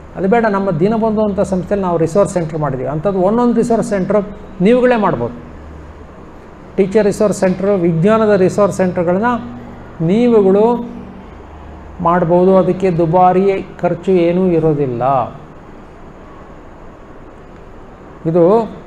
ಅದು ಬೇಡ ನಮ್ಮ ದಿನಬಂಧು ಅಂತ ಸಂಸ್ಥೆಯಲ್ಲಿ ನಾವು ರಿಸೋರ್ಸ್ ಸೆಂಟರ್ ಮಾಡಿದ್ದೀವಿ ಅಂಥದ್ದು ಒಂದೊಂದು ರಿಸೋರ್ಸ್ ಸೆಂಟ್ರು ನೀವುಗಳೇ ಮಾಡ್ಬೋದು ಟೀಚರ್ ರಿಸೋರ್ಸ್ ಸೆಂಟ್ರು ವಿಜ್ಞಾನದ ರಿಸೋರ್ಸ್ ಸೆಂಟರ್ಗಳನ್ನ ನೀವುಗಳು ಮಾಡ್ಬೋದು ಅದಕ್ಕೆ ದುಬಾರಿ ಖರ್ಚು ಏನೂ ಇರೋದಿಲ್ಲ ಇದು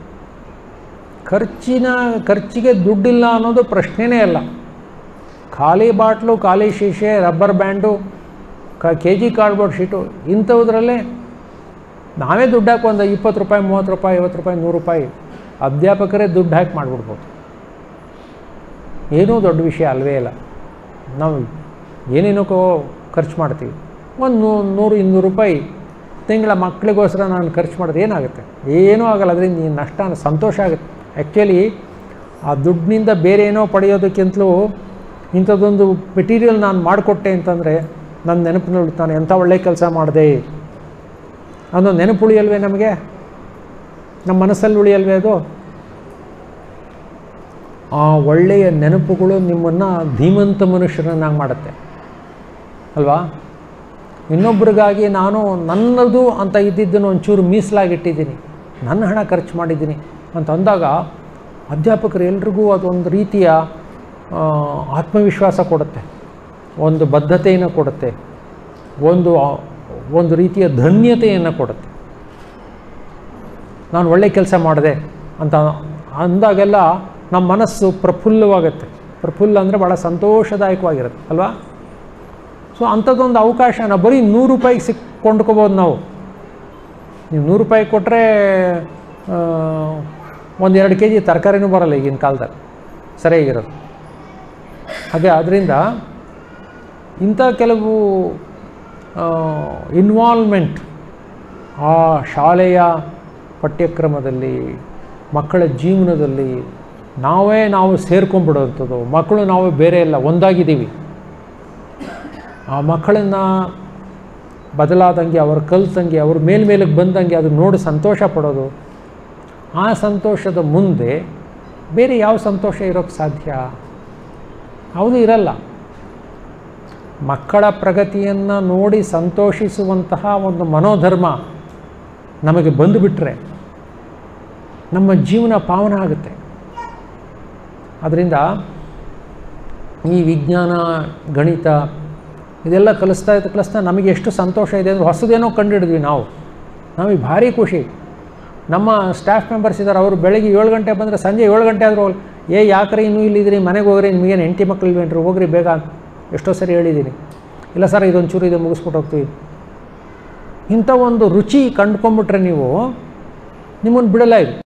ಖರ್ಚಿನ ಖರ್ಚಿಗೆ ದುಡ್ಡಿಲ್ಲ ಅನ್ನೋದು ಪ್ರಶ್ನೆನೇ ಅಲ್ಲ ಖಾಲಿ ಬಾಟ್ಲು ಖಾಲಿ ಶೀಶೆ ರಬ್ಬರ್ ಬ್ಯಾಂಡು ಕ ಕೆ ಜಿ ಕಾರ್ಡ್ಬೋರ್ಡ್ ಶೀಟು ಇಂಥವುದ್ರಲ್ಲೇ ನಾವೇ ದುಡ್ಡು ಹಾಕಿ ಒಂದು ಇಪ್ಪತ್ತು ರೂಪಾಯಿ ಮೂವತ್ತು ರೂಪಾಯಿ ಐವತ್ತು ರೂಪಾಯಿ ನೂರು ರೂಪಾಯಿ ಅಧ್ಯಾಪಕರೇ ದುಡ್ಡು ಹಾಕಿ ಮಾಡಿಬಿಡ್ಬೋದು ಏನೂ ದೊಡ್ಡ ವಿಷಯ ಅಲ್ವೇ ಇಲ್ಲ ನಾವು ಏನೇನಕ್ಕೋ ಖರ್ಚು ಮಾಡ್ತೀವಿ ಒಂದು ನೂ ನೂರು ಇನ್ನೂರು ರೂಪಾಯಿ ತಿಂಗಳ ಮಕ್ಕಳಿಗೋಸ್ಕರ ನಾನು ಖರ್ಚು ಮಾಡೋದು ಏನಾಗುತ್ತೆ ಏನೂ ಆಗಲ್ಲ ಅದರಿಂದ ನೀನು ನಷ್ಟ ಸಂತೋಷ ಆಗುತ್ತೆ ಆ್ಯಕ್ಚುಲಿ ಆ ದುಡ್ಡಿನಿಂದ ಬೇರೆ ಏನೋ ಪಡೆಯೋದಕ್ಕಿಂತಲೂ ಇಂಥದ್ದೊಂದು ಮೆಟೀರಿಯಲ್ ನಾನು ಮಾಡಿಕೊಟ್ಟೆ ಅಂತಂದರೆ ನನ್ನ ನೆನಪಿನಲ್ಲಿ ನಾನು ಎಂಥ ಒಳ್ಳೆ ಕೆಲಸ ಮಾಡಿದೆ ಅನ್ನೋ ನೆನಪು ಉಳಿಯಲ್ವೇ ನಮಗೆ ನಮ್ಮ ಮನಸ್ಸಲ್ಲಿ ಉಳಿಯಲ್ವೇ ಅದು ಆ ಒಳ್ಳೆಯ ನೆನಪುಗಳು ನಿಮ್ಮನ್ನು ಧೀಮಂತ ಮನುಷ್ಯರನ್ನಾಗಿ ಮಾಡುತ್ತೆ ಅಲ್ವಾ ಇನ್ನೊಬ್ರಿಗಾಗಿ ನಾನು ನನ್ನದು ಅಂತ ಇದ್ದಿದ್ದನ್ನು ಒಂಚೂರು ಮೀಸಲಾಗಿಟ್ಟಿದ್ದೀನಿ ನನ್ನ ಹಣ ಖರ್ಚು ಮಾಡಿದ್ದೀನಿ ಅಂತ ಅಂದಾಗ ಅಧ್ಯಾಪಕರು ಎಲ್ರಿಗೂ ಅದೊಂದು ರೀತಿಯ ಆ, ಆತ್ಮವಿಶ್ವಾಸ ಕೊಡುತ್ತೆ ಒಂದು ಬದ್ಧತೆಯನ್ನು ಕೊಡುತ್ತೆ ಒಂದು ಒಂದು ರೀತಿಯ ಧನ್ಯತೆಯನ್ನು ಕೊಡುತ್ತೆ ನಾನು ಒಳ್ಳೆ ಕೆಲಸ ಮಾಡಿದೆ ಅಂತ ಅಂದಾಗೆಲ್ಲ ನಮ್ಮ ಮನಸ್ಸು ಪ್ರಫುಲ್ಲವಾಗುತ್ತೆ ಪ್ರಫುಲ್ಲ ಅಂದರೆ ಭಾಳ ಸಂತೋಷದಾಯಕವಾಗಿರುತ್ತೆ ಅಲ್ವಾ ಸೊ ಅಂಥದ್ದೊಂದು ಅವಕಾಶನ ಬರೀ ನೂರು ರೂಪಾಯಿಗೆ ಸಿಕ್ ಕೊಂಡ್ಕೋಬೋದು ನಾವು ನೀವು ನೂರು ರೂಪಾಯಿ ಕೊಟ್ಟರೆ ಒಂದು ಎರಡು ಕೆ ಜಿ ತರಕಾರಿನೂ ಬರಲ್ಲ ಈಗಿನ ಕಾಲದಲ್ಲಿ ಸರಿಯಾಗಿರೋದು ಹಾಗೆ ಆದ್ದರಿಂದ ಇಂಥ ಕೆಲವು ಇನ್ವಾಲ್ವ್ಮೆಂಟ್ ಆ ಶಾಲೆಯ ಪಠ್ಯಕ್ರಮದಲ್ಲಿ ಮಕ್ಕಳ ಜೀವನದಲ್ಲಿ ನಾವೇ ನಾವು ಸೇರ್ಕೊಂಡ್ಬಿಡೋವಂಥದ್ದು ಮಕ್ಕಳು ನಾವು ಬೇರೆ ಇಲ್ಲ ಒಂದಾಗಿದ್ದೀವಿ ಆ ಮಕ್ಕಳನ್ನು ಬದಲಾದಂಗೆ ಅವ್ರು ಕಲ್ತಂಗೆ ಅವ್ರ ಮೇಲ್ಮೇಲಕ್ಕೆ ಬಂದಂಗೆ ಅದು ನೋಡಿ ಸಂತೋಷ ಪಡೋದು ಆ ಸಂತೋಷದ ಮುಂದೆ ಬೇರೆ ಯಾವ ಸಂತೋಷ ಇರೋಕ್ಕೆ ಸಾಧ್ಯ ಯಾವುದೂ ಇರಲ್ಲ ಮಕ್ಕಳ ಪ್ರಗತಿಯನ್ನು ನೋಡಿ ಸಂತೋಷಿಸುವಂತಹ ಒಂದು ಮನೋಧರ್ಮ ನಮಗೆ ಬಂದುಬಿಟ್ರೆ ನಮ್ಮ ಜೀವನ ಪಾವನ ಆಗುತ್ತೆ ಅದರಿಂದ ಈ ವಿಜ್ಞಾನ ಗಣಿತ ಇದೆಲ್ಲ ಕಲಿಸ್ತಾ ಇದ್ದು ಕಲಿಸ್ತಾ ನಮಗೆ ಎಷ್ಟು ಸಂತೋಷ ಇದೆ ಅಂದರೆ ಹೊಸದೇನೋ ಕಂಡುಹಿಡಿದ್ವಿ ನಾವು ನಮಗೆ ಭಾರಿ ಖುಷಿ ನಮ್ಮ ಸ್ಟಾಫ್ ಮೆಂಬರ್ಸ್ ಇದ್ದಾರೆ ಅವರು ಬೆಳಗ್ಗೆ ಏಳು ಗಂಟೆ ಬಂದರೆ ಸಂಜೆ ಏಳು ಗಂಟೆ ಆದರೂ ಏ ಯಾಕ್ರೆ ಇನ್ನೂ ಇಲ್ಲಿದ್ದೀರಿ ಮನೆಗೆ ಹೋಗ್ರಿ ನಿಮಗೇನು ಹೆಂಡತಿ ಮಕ್ಕಳು ಇಲ್ವೇನ್ರಿ ಹೋಗ್ರಿ ಬೇಗ ಎಷ್ಟೋ ಸರಿ ಹೇಳಿದ್ದೀನಿ ಇಲ್ಲ ಸರ್ ಇದೊಂದು ಚೂರು ಇದೆ ಮುಗಿಸ್ಬಿಟ್ಟು ಹೋಗ್ತೀವಿ ಇಂಥ ಒಂದು ರುಚಿ ಕಂಡ್ಕೊಂಬಿಟ್ರೆ ನೀವು ನಿಮ್ಮನ್ನು ಬಿಡಲ್ಲ ಇದು